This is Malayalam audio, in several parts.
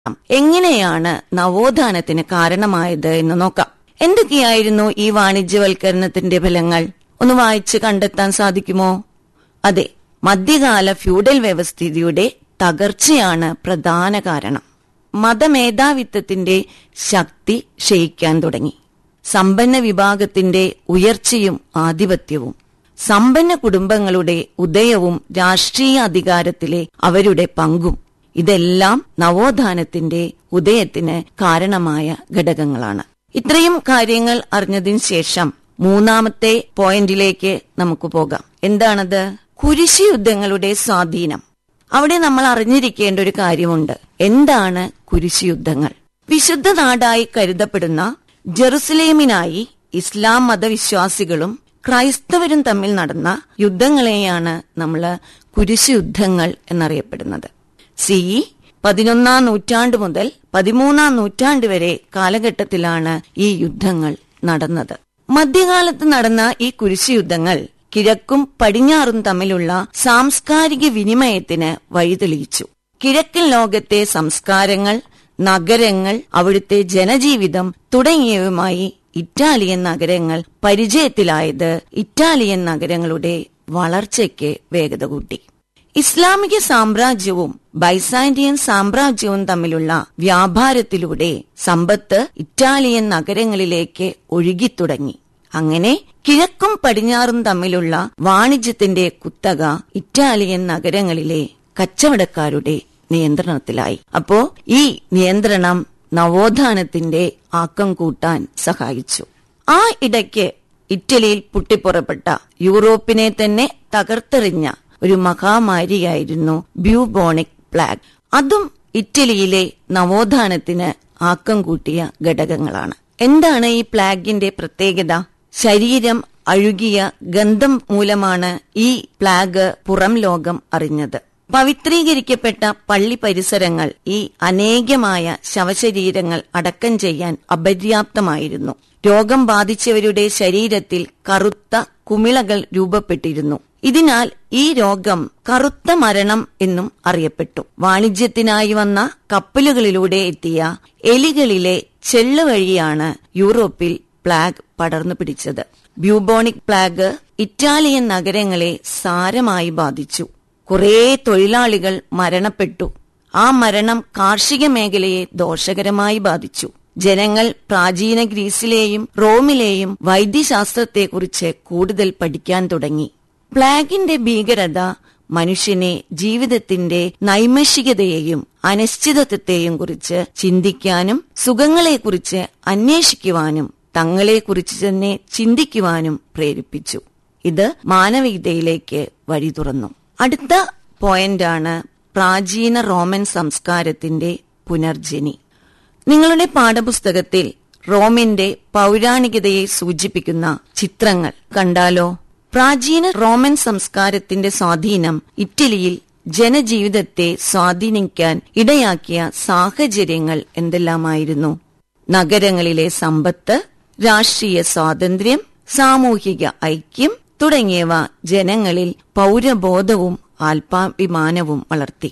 എങ്ങനെയാണ് നവോത്ഥാനത്തിന് കാരണമായത് എന്ന് നോക്കാം എന്തൊക്കെയായിരുന്നു ഈ വാണിജ്യവൽക്കരണത്തിന്റെ ഫലങ്ങൾ ഒന്ന് വായിച്ച് കണ്ടെത്താൻ സാധിക്കുമോ അതെ മധ്യകാല ഫ്യൂഡൽ വ്യവസ്ഥിതിയുടെ തകർച്ചയാണ് പ്രധാന കാരണം മതമേധാവിത്വത്തിന്റെ ശക്തി ക്ഷയിക്കാൻ തുടങ്ങി സമ്പന്ന വിഭാഗത്തിന്റെ ഉയർച്ചയും ആധിപത്യവും സമ്പന്ന കുടുംബങ്ങളുടെ ഉദയവും രാഷ്ട്രീയ അധികാരത്തിലെ അവരുടെ പങ്കും ഇതെല്ലാം നവോത്ഥാനത്തിന്റെ ഉദയത്തിന് കാരണമായ ഘടകങ്ങളാണ് ഇത്രയും കാര്യങ്ങൾ അറിഞ്ഞതിന് ശേഷം മൂന്നാമത്തെ പോയിന്റിലേക്ക് നമുക്ക് പോകാം എന്താണത് കുരിശി യുദ്ധങ്ങളുടെ സ്വാധീനം അവിടെ നമ്മൾ അറിഞ്ഞിരിക്കേണ്ട ഒരു കാര്യമുണ്ട് എന്താണ് കുരിശി യുദ്ധങ്ങൾ വിശുദ്ധ നാടായി കരുതപ്പെടുന്ന ജെറുസലേമിനായി ഇസ്ലാം മതവിശ്വാസികളും ക്രൈസ്തവരും തമ്മിൽ നടന്ന യുദ്ധങ്ങളെയാണ് നമ്മൾ കുരിശി യുദ്ധങ്ങൾ എന്നറിയപ്പെടുന്നത് സി പതിനൊന്നാം നൂറ്റാണ്ട് മുതൽ പതിമൂന്നാം നൂറ്റാണ്ട് വരെ കാലഘട്ടത്തിലാണ് ഈ യുദ്ധങ്ങൾ നടന്നത് മധ്യകാലത്ത് നടന്ന ഈ കുരിശി യുദ്ധങ്ങൾ കിഴക്കും പടിഞ്ഞാറും തമ്മിലുള്ള സാംസ്കാരിക വിനിമയത്തിന് വഴിതെളിയിച്ചു കിഴക്കൻ ലോകത്തെ സംസ്കാരങ്ങൾ നഗരങ്ങൾ അവിടുത്തെ ജനജീവിതം തുടങ്ങിയവയുമായി ഇറ്റാലിയൻ നഗരങ്ങൾ പരിചയത്തിലായത് ഇറ്റാലിയൻ നഗരങ്ങളുടെ വളർച്ചയ്ക്ക് വേഗത കൂട്ടി ഇസ്ലാമിക സാമ്രാജ്യവും ബൈസാന്റിയൻ സാമ്രാജ്യവും തമ്മിലുള്ള വ്യാപാരത്തിലൂടെ സമ്പത്ത് ഇറ്റാലിയൻ നഗരങ്ങളിലേക്ക് ഒഴുകിത്തുടങ്ങി അങ്ങനെ കിഴക്കും പടിഞ്ഞാറും തമ്മിലുള്ള വാണിജ്യത്തിന്റെ കുത്തക ഇറ്റാലിയൻ നഗരങ്ങളിലെ കച്ചവടക്കാരുടെ നിയന്ത്രണത്തിലായി അപ്പോ ഈ നിയന്ത്രണം നവോത്ഥാനത്തിന്റെ ആക്കം കൂട്ടാൻ സഹായിച്ചു ആ ഇടയ്ക്ക് ഇറ്റലിയിൽ പൊട്ടിപ്പുറപ്പെട്ട യൂറോപ്പിനെ തന്നെ തകർത്തെറിഞ്ഞ ഒരു മഹാമാരിയായിരുന്നു ബ്യൂബോണിക് പ്ലാഗ് അതും ഇറ്റലിയിലെ നവോത്ഥാനത്തിന് ആക്കം കൂട്ടിയ ഘടകങ്ങളാണ് എന്താണ് ഈ പ്ലാഗിന്റെ പ്രത്യേകത ശരീരം അഴുകിയ ഗന്ധം മൂലമാണ് ഈ പ്ലാഗ് പുറം ലോകം അറിഞ്ഞത് പവിത്രീകരിക്കപ്പെട്ട പള്ളി പരിസരങ്ങൾ ഈ അനേകമായ ശവശരീരങ്ങൾ അടക്കം ചെയ്യാൻ അപര്യാപ്തമായിരുന്നു രോഗം ബാധിച്ചവരുടെ ശരീരത്തിൽ കറുത്ത കുമിളകൾ രൂപപ്പെട്ടിരുന്നു ഇതിനാൽ ഈ രോഗം കറുത്ത മരണം എന്നും അറിയപ്പെട്ടു വാണിജ്യത്തിനായി വന്ന കപ്പലുകളിലൂടെ എത്തിയ എലികളിലെ ചെള്ള് വഴിയാണ് യൂറോപ്പിൽ പ്ലാഗ് പടർന്നു പിടിച്ചത് ബ്യൂബോണിക് പ്ലാഗ് ഇറ്റാലിയൻ നഗരങ്ങളെ സാരമായി ബാധിച്ചു കുറേ തൊഴിലാളികൾ മരണപ്പെട്ടു ആ മരണം കാർഷിക മേഖലയെ ദോഷകരമായി ബാധിച്ചു ജനങ്ങൾ പ്രാചീന ഗ്രീസിലെയും റോമിലെയും വൈദ്യശാസ്ത്രത്തെക്കുറിച്ച് കൂടുതൽ പഠിക്കാൻ തുടങ്ങി പ്ലാഗിന്റെ ഭീകരത മനുഷ്യനെ ജീവിതത്തിന്റെ നൈമഷികതയെയും അനിശ്ചിതത്വത്തെയും കുറിച്ച് ചിന്തിക്കാനും സുഖങ്ങളെക്കുറിച്ച് അന്വേഷിക്കുവാനും തങ്ങളെക്കുറിച്ച് തന്നെ ചിന്തിക്കുവാനും പ്രേരിപ്പിച്ചു ഇത് മാനവികതയിലേക്ക് വഴി തുറന്നു അടുത്ത പോയിന്റാണ് പ്രാചീന റോമൻ സംസ്കാരത്തിന്റെ പുനർജനി നിങ്ങളുടെ പാഠപുസ്തകത്തിൽ റോമിന്റെ പൗരാണികതയെ സൂചിപ്പിക്കുന്ന ചിത്രങ്ങൾ കണ്ടാലോ പ്രാചീന റോമൻ സംസ്കാരത്തിന്റെ സ്വാധീനം ഇറ്റലിയിൽ ജനജീവിതത്തെ സ്വാധീനിക്കാൻ ഇടയാക്കിയ സാഹചര്യങ്ങൾ എന്തെല്ലാമായിരുന്നു നഗരങ്ങളിലെ സമ്പത്ത് രാഷ്ട്രീയ സ്വാതന്ത്ര്യം സാമൂഹിക ഐക്യം തുടങ്ങിയവ ജനങ്ങളിൽ പൗരബോധവും ആത്മാഭിമാനവും വളർത്തി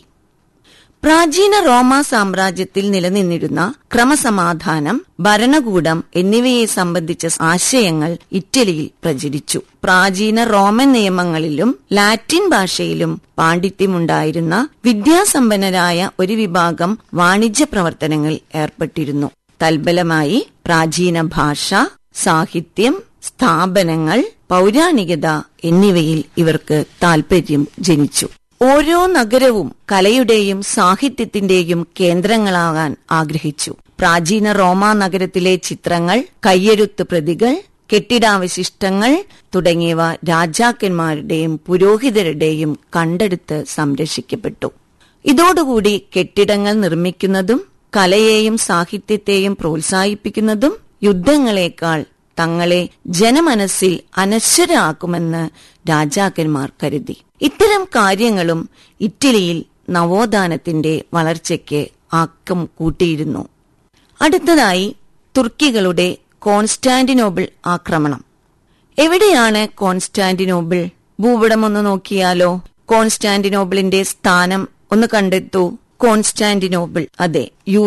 പ്രാചീന റോമ സാമ്രാജ്യത്തിൽ നിലനിന്നിരുന്ന ക്രമസമാധാനം ഭരണകൂടം എന്നിവയെ സംബന്ധിച്ച ആശയങ്ങൾ ഇറ്റലിയിൽ പ്രചരിച്ചു പ്രാചീന റോമൻ നിയമങ്ങളിലും ലാറ്റിൻ ഭാഷയിലും പാണ്ഡിത്യമുണ്ടായിരുന്ന വിദ്യാസമ്പന്നരായ ഒരു വിഭാഗം വാണിജ്യ പ്രവർത്തനങ്ങളിൽ ഏർപ്പെട്ടിരുന്നു തൽബലമായി പ്രാചീന ഭാഷ സാഹിത്യം സ്ഥാപനങ്ങൾ പൗരാണികത എന്നിവയിൽ ഇവർക്ക് താൽപര്യം ജനിച്ചു ഓരോ നഗരവും കലയുടെയും സാഹിത്യത്തിന്റെയും കേന്ദ്രങ്ങളാകാൻ ആഗ്രഹിച്ചു പ്രാചീന റോമ നഗരത്തിലെ ചിത്രങ്ങൾ കയ്യെഴുത്ത് പ്രതികൾ കെട്ടിടാവശിഷ്ടങ്ങൾ തുടങ്ങിയവ രാജാക്കന്മാരുടെയും പുരോഹിതരുടെയും കണ്ടെടുത്ത് സംരക്ഷിക്കപ്പെട്ടു ഇതോടുകൂടി കെട്ടിടങ്ങൾ നിർമ്മിക്കുന്നതും കലയെയും സാഹിത്യത്തെയും പ്രോത്സാഹിപ്പിക്കുന്നതും യുദ്ധങ്ങളെക്കാൾ തങ്ങളെ ജനമനസ്സിൽ അനശ്വരാക്കുമെന്ന് രാജാക്കന്മാർ കരുതി ഇത്തരം കാര്യങ്ങളും ഇറ്റലിയിൽ നവോത്ഥാനത്തിന്റെ വളർച്ചയ്ക്ക് ആക്കം കൂട്ടിയിരുന്നു അടുത്തതായി തുർക്കികളുടെ കോൺസ്റ്റാന്റിനോബിൾ ആക്രമണം എവിടെയാണ് കോൺസ്റ്റാന്റിനോബിൾ ഭൂപടം ഒന്ന് നോക്കിയാലോ കോൺസ്റ്റാന്റിനോബിളിന്റെ സ്ഥാനം ഒന്ന് കണ്ടെത്തൂ കോൺസ്റ്റാന്റിനോബിൾ അതെ യു